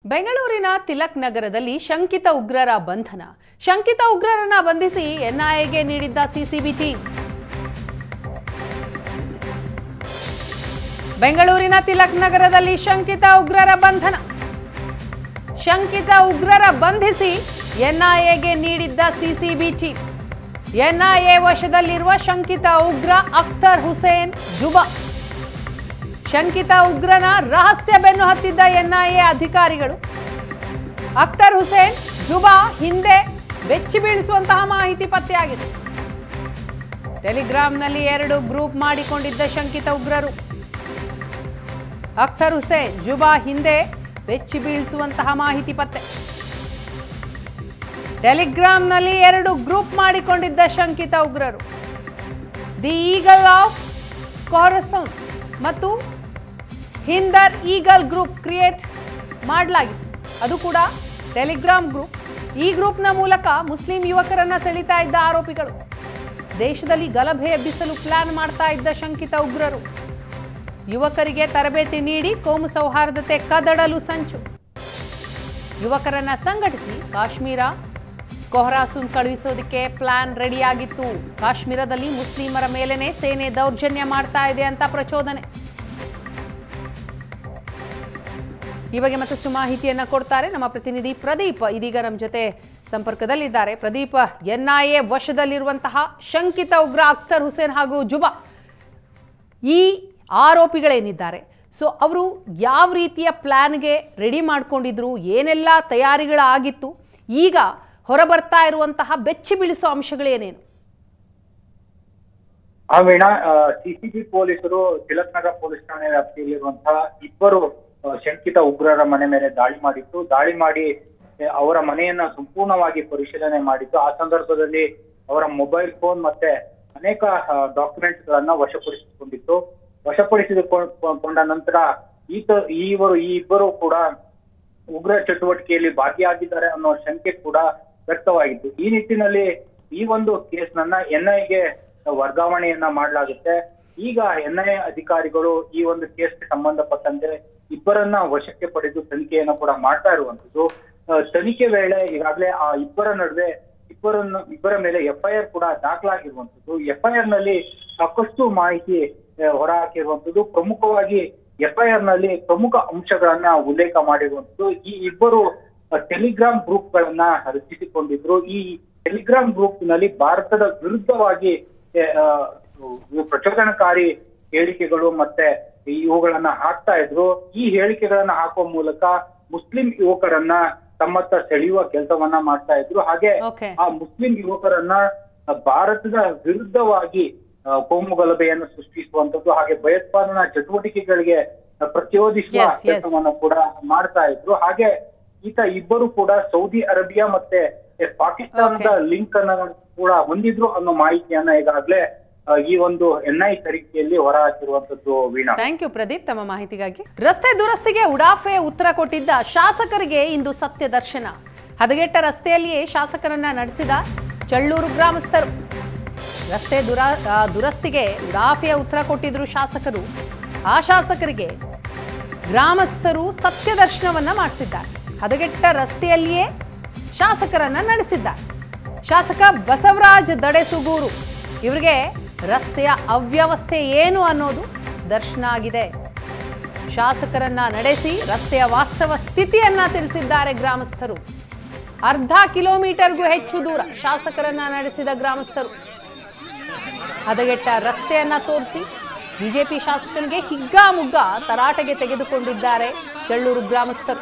ಬೆಂಗಳೂರಿನ ತಿಲಕ್ ನಗರದಲ್ಲಿ ಶಂಕಿತ ಉಗ್ರರ ಬಂಧನ ಶಂಕಿತ ಉಗ್ರರನ್ನ ಬಂಧಿಸಿ ಎನ್ಐಎಗೆ ನೀಡಿದ್ದ ಸಿಸಿಬಿ ಟೀಮ್ ಬೆಂಗಳೂರಿನ ತಿಲಕ್ ನಗರದಲ್ಲಿ ಶಂಕಿತ ಉಗ್ರರ ಬಂಧನ ಶಂಕಿತ ಉಗ್ರರ ಬಂಧಿಸಿ ಎನ್ಐಎಗೆ ನೀಡಿದ್ದ ಸಿಸಿಬಿ ಟೀಮ್ ಎನ್ಐಎ ವಶದಲ್ಲಿರುವ ಶಂಕಿತ ಉಗ್ರ ಅಖ್ತರ್ ಹುಸೇನ್ ಜುಬಾ ಶಂಕಿತ ಉಗ್ರನ ರಹಸ್ಯ ಬೆನ್ನು ಹತ್ತಿದ್ದ ಎನ್ಐಎ ಅಧಿಕಾರಿಗಳು ಅಖ್ತರ್ ಹುಸೇನ್ ಜುಬಾ ಹಿಂದೆ ಬೆಚ್ಚಿ ಬೀಳಿಸುವಂತಹ ಮಾಹಿತಿ ಪತ್ತೆಯಾಗಿದೆ ಟೆಲಿಗ್ರಾಂನಲ್ಲಿ ಎರಡು ಗ್ರೂಪ್ ಮಾಡಿಕೊಂಡಿದ್ದ ಶಂಕಿತ ಉಗ್ರರು ಅಖ್ತರ್ ಹುಸೇನ್ ಜುಬಾ ಹಿಂದೆ ಬೆಚ್ಚಿ ಬೀಳಿಸುವಂತಹ ಮಾಹಿತಿ ಪತ್ತೆ ಟೆಲಿಗ್ರಾಂನಲ್ಲಿ ಎರಡು ಗ್ರೂಪ್ ಮಾಡಿಕೊಂಡಿದ್ದ ಶಂಕಿತ ಉಗ್ರರು ದಿ ಈಗಲ್ ಆಫ್ ಕೊರಸೌನ್ ಮತ್ತು ಹಿಂದರ್ ಈಗಲ್ ಗ್ರೂಪ್ ಕ್ರಿಯೇಟ್ ಮಾಡಲಾಗಿತ್ತು ಅದು ಕೂಡ ಟೆಲಿಗ್ರಾಮ್ ಗ್ರೂಪ್ ಈ ಗ್ರೂಪ್ನ ಮೂಲಕ ಮುಸ್ಲಿಂ ಯುವಕರನ್ನ ಸೆಳೀತಾ ಇದ್ದ ಆರೋಪಿಗಳು ದೇಶದಲ್ಲಿ ಗಲಭೆ ಎಬ್ಬಿಸಲು ಪ್ಲಾನ್ ಮಾಡ್ತಾ ಇದ್ದ ಶಂಕಿತ ಉಗ್ರರು ಯುವಕರಿಗೆ ತರಬೇತಿ ನೀಡಿ ಕೋಮು ಸೌಹಾರ್ದತೆ ಕದಡಲು ಸಂಚು ಯುವಕರನ್ನ ಸಂಘಟಿಸಿ ಕಾಶ್ಮೀರ ಕೊಹ್ರಾಸುನ್ ಕಳುಹಿಸೋದಕ್ಕೆ ಪ್ಲಾನ್ ರೆಡಿಯಾಗಿತ್ತು ಕಾಶ್ಮೀರದಲ್ಲಿ ಮುಸ್ಲಿಮರ ಮೇಲೇನೆ ಸೇನೆ ದೌರ್ಜನ್ಯ ಮಾಡ್ತಾ ಇದೆ ಅಂತ ಪ್ರಚೋದನೆ ಈ ಬಗ್ಗೆ ಮತ್ತಷ್ಟು ಮಾಹಿತಿಯನ್ನ ಕೊಡ್ತಾರೆ ನಮ್ಮ ಪ್ರತಿನಿಧಿ ಪ್ರದೀಪ್ ಇದೀಗ ನಮ್ಮ ಜೊತೆ ಸಂಪರ್ಕದಲ್ಲಿದ್ದಾರೆ ಪ್ರದೀಪ್ ಎನ್ಐಎ ವಶದಲ್ಲಿರುವಂತಹ ಶಂಕಿತ ಉಗ್ರ ಅಖ್ತರ್ ಹುಸೇನ್ ಹಾಗೂ ಜುಬಾ ಈ ಆರೋಪಿಗಳೇನಿದ್ದಾರೆ ಸೊ ಅವರು ಯಾವ ರೀತಿಯ ಪ್ಲ್ಯಾನ್ಗೆ ರೆಡಿ ಮಾಡ್ಕೊಂಡಿದ್ರು ಏನೆಲ್ಲ ತಯಾರಿಗಳಾಗಿತ್ತು ಈಗ ಹೊರಬರ್ತಾ ಇರುವಂತಹ ಬೆಚ್ಚಿ ಬೀಳಿಸೋ ಅಂಶಗಳೇನೇನು ಆ ವೀಣಾ ಸಿಸಿಬಿ ಪೊಲೀಸರು ತಿಲಕ್ ನಗರ ಪೊಲೀಸ್ ಠಾಣೆ ವ್ಯಾಪ್ತಿಯಲ್ಲಿರುವಂತಹ ಇಬ್ಬರು ಆ, ಶಂಕಿತ ಉಗ್ರರ ಮನೆ ಮೇಲೆ ದಾಳಿ ಮಾಡಿತ್ತು ದಾಳಿ ಮಾಡಿ ಆ, ಅವರ ಮನೆಯನ್ನ ಸಂಪೂರ್ಣವಾಗಿ ಪರಿಶೀಲನೆ ಮಾಡಿದ್ದು ಆ ಸಂದರ್ಭದಲ್ಲಿ ಅವರ ಮೊಬೈಲ್ ಫೋನ್ ಮತ್ತೆ ಅನೇಕ ಡಾಕ್ಯುಮೆಂಟ್ಸ್ ಗಳನ್ನ ವಶಪಡಿಸಿಕೊಂಡಿತ್ತು ವಶಪಡಿಸಿಕೊಂಡ ನಂತರ ಈತ ಈವರು ಈ ಇಬ್ಬರು ಕೂಡ ಉಗ್ರ ಚಟುವಟಿಕೆಯಲ್ಲಿ ಭಾಗಿಯಾಗಿದ್ದಾರೆ ಅನ್ನೋ ಶಂಕೆ ಕೂಡ ವ್ಯಕ್ತವಾಗಿತ್ತು ಈ ನಿಟ್ಟಿನಲ್ಲಿ ಈ ಒಂದು ಕೇಸ್ನನ್ನ ಎನ್ಐಗೆ ವರ್ಗಾವಣೆಯನ್ನ ಮಾಡಲಾಗುತ್ತೆ ಈಗ ಎನ್ಐಎ ಅಧಿಕಾರಿಗಳು ಈ ಒಂದು ಕೇಸ್ಗೆ ಸಂಬಂಧಪಟ್ಟಂತೆ ಇಬ್ಬರನ್ನ ವಶಕ್ಕೆ ಪಡೆದು ತನಿಖೆಯನ್ನ ಕೂಡ ಮಾಡ್ತಾ ಇರುವಂತದ್ದು ಆ, ತನಿಖೆ ವೇಳೆ ಈಗಾಗಲೇ ಆ ಇಬ್ಬರ ನಡುವೆ ಇಬ್ಬರನ್ನ ಇಬ್ಬರ ಮೇಲೆ ಎಫ್ಐಆರ್ ಕೂಡ ದಾಖಲಾಗಿರುವಂತದ್ದು ಎಫ್ಐಆರ್ ನಲ್ಲಿ ಸಾಕಷ್ಟು ಮಾಹಿತಿ ಆ, ಹೊರ ಹಾಕಿರುವಂತದ್ದು ಪ್ರಮುಖವಾಗಿ ಎಫ್ಐಆರ್ ನಲ್ಲಿ ಪ್ರಮುಖ ಅಂಶಗಳನ್ನ ಉಲ್ಲೇಖ ಮಾಡಿರುವಂತದ್ದು ಈ ಇಬ್ಬರು ಟೆಲಿಗ್ರಾಮ್ ಗ್ರೂಪ್ ಗಳನ್ನ ರಚಿಸಿಕೊಂಡಿದ್ರು ಈ ಟೆಲಿಗ್ರಾಮ್ ಗ್ರೂಪ್ ನಲ್ಲಿ ಭಾರತದ ವಿರುದ್ಧವಾಗಿ ಆ, ಇವು ಪ್ರಚೋದನಕಾರಿ ಹೇಳಿಕೆಗಳು ಮತ್ತೆ ಇವುಗಳನ್ನ ಹಾಕ್ತಾ ಇದ್ರು ಈ ಹೇಳಿಕೆಗಳನ್ನ ಹಾಕುವ ಮೂಲಕ ಮುಸ್ಲಿಂ ಯುವಕರನ್ನ ತಮ್ಮತ್ತ ಸೆಳೆಯುವ ಕೆಲಸವನ್ನ ಮಾಡ್ತಾ ಇದ್ರು ಹಾಗೆ ಓಕೆ ಆ ಮುಸ್ಲಿಂ ಯುವಕರನ್ನ ಭಾರತದ ವಿರುದ್ಧವಾಗಿ ಆ, ಕೋಮು ಗಲಭೆಯನ್ನು ಸೃಷ್ಟಿಸುವಂತದ್ದು ಹಾಗೆ ಭಯೋತ್ಪಾದನಾ ಚಟುವಟಿಕೆಗಳಿಗೆ ಪ್ರಚೋದಿಸುವ Yes, yes. ಕೆಲಸವನ್ನ ಕೂಡ ಮಾಡ್ತಾ ಇದ್ರು ಹಾಗೆ ಈತ ಇಬ್ಬರು ಕೂಡ ಸೌದಿ ಅರೇಬಿಯಾ ಮತ್ತೆ ಪಾಕಿಸ್ತಾನದ ಲಿಂಕ್ ಅನ್ನ ಕೂಡ ಹೊಂದಿದ್ರು ಅನ್ನೋ ಮಾಹಿತಿಯನ್ನ ಈಗಾಗಲೇ ಆ, ಈ ಒಂದು ಎನ್ಐ ತನಿಖೆಯಲ್ಲಿ ಹೊರ ಹಾಕಿರುವಂತದ್ದು ವೀಣಾ ಥ್ಯಾಂಕ್ ಯು ಪ್ರದೀಪ್ ತಮ್ಮ ಮಾಹಿತಿಗಾಗಿ ರಸ್ತೆ ದುರಸ್ತಿಗೆ ಉಡಾಫೆ ಉತ್ತರ ಕೊಟ್ಟಿದ್ದ ಶಾಸಕರಿಗೆ ಇಂದು ಸತ್ಯ ದರ್ಶನ ಹದಗೆಟ್ಟ ರಸ್ತೆಯಲ್ಲಿಯೇ ಶಾಸಕರನ್ನ ನಡೆಸಿದ ಚಳ್ಳೂರು ಗ್ರಾಮಸ್ಥರು ರಸ್ತೆ ದುರ ಆ, ದುರಸ್ತಿಗೆ ಉಡಾಫೆಯ ಉತ್ತರ ಕೊಟ್ಟಿದ್ರು ಶಾಸಕರು ಆ ಶಾಸಕರಿಗೆ ಗ್ರಾಮಸ್ಥರು ಸತ್ಯ ದರ್ಶನವನ್ನ ಮಾಡಿಸಿದ್ದಾರೆ ಹದಗೆಟ್ಟ ರಸ್ತೆಯಲ್ಲಿಯೇ ಶಾಸಕರನ್ನ ನಡೆಸಿದ್ದಾರೆ ಶಾಸಕ ಬಸವರಾಜ್ ದಡೆಸುಗೂರು ಇವರಿಗೆ ರಸ್ತೆಯ ಅವ್ಯವಸ್ಥೆ ಏನು ಅನ್ನೋದು ದರ್ಶನ ಆಗಿದೆ ಶಾಸಕರನ್ನ ನಡೆಸಿ ರಸ್ತೆಯ ವಾಸ್ತವ ಸ್ಥಿತಿಯನ್ನ ತಿಳಿಸಿದ್ದಾರೆ ಗ್ರಾಮಸ್ಥರು ಅರ್ಧ ಕಿಲೋಮೀಟರ್ಗೂ ಹೆಚ್ಚು ದೂರ ಶಾಸಕರನ್ನ ನಡೆಸಿದ ಗ್ರಾಮಸ್ಥರು ಹದಗೆಟ್ಟ ರಸ್ತೆಯನ್ನ ತೋರಿಸಿ ಬಿಜೆಪಿ ಶಾಸಕನಿಗೆ ಹಿಗ್ಗಾಮುಗ್ಗ ತರಾಟೆಗೆ ತೆಗೆದುಕೊಂಡಿದ್ದಾರೆ ಚಳ್ಳೂರು ಗ್ರಾಮಸ್ಥರು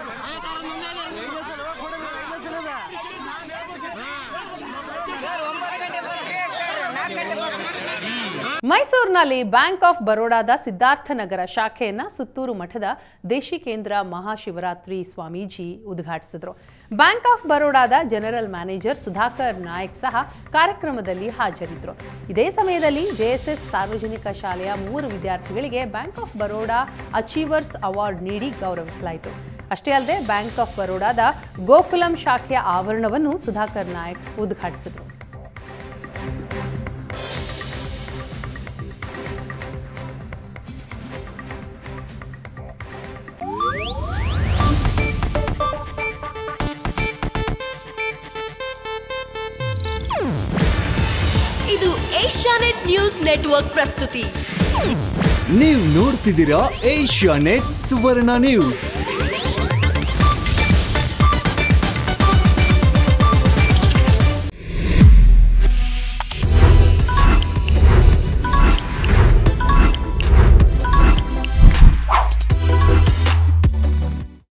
ಮೈಸೂರಿನಲ್ಲಿ ಬ್ಯಾಂಕ್ ಆಫ್ ಬರೋಡಾದ ಸಿದ್ಧಾರ್ಥನಗರ ಶಾಖೆಯನ್ನ ಸುತ್ತೂರು ಮಠದ ದೇಶಿಕೇಂದ್ರ ಮಹಾಶಿವರಾತ್ರಿ ಸ್ವಾಮೀಜಿ ಉದ್ಘಾಟಿಸಿದರು ಬ್ಯಾಂಕ್ ಆಫ್ ಬರೋಡಾದ ಜನರಲ್ ಮ್ಯಾನೇಜರ್ ಸುಧಾಕರ್ ನಾಯಕ್ ಸಹ ಕಾರ್ಯಕ್ರಮದಲ್ಲಿ ಹಾಜರಿದ್ದರು ಇದೇ ಸಮಯದಲ್ಲಿ ಜೆಎಸ್ಎಸ್ ಸಾರ್ವಜನಿಕ ಶಾಲೆಯ ಮೂವರು ವಿದ್ಯಾರ್ಥಿಗಳಿಗೆ bank of Baroda achievers award ನೀಡಿ ಗೌರವಿಸಲಾಯಿತು ಅಷ್ಟೇ ಅಲ್ಲದೆ ಬ್ಯಾಂಕ್ ಆಫ್ ಬರೋಡಾದ ಗೋಕುಲಂ ಶಾಖೆಯ ಆವರಣವನ್ನು ಸುಧಾಕರ್ ನಾಯಕ್ ಉದ್ಘಾಟಿಸಿದರು ಏಷ್ಯಾನೆಟ್ ನ್ಯೂಸ್ ನೆಟ್ವರ್ಕ್ ಪ್ರಸ್ತುತಿ ನೀವು ನೋಡ್ತಿದ್ದೀರಾ ಏಷ್ಯಾ ನೆಟ್ ಸುವರ್ಣ ನ್ಯೂಸ್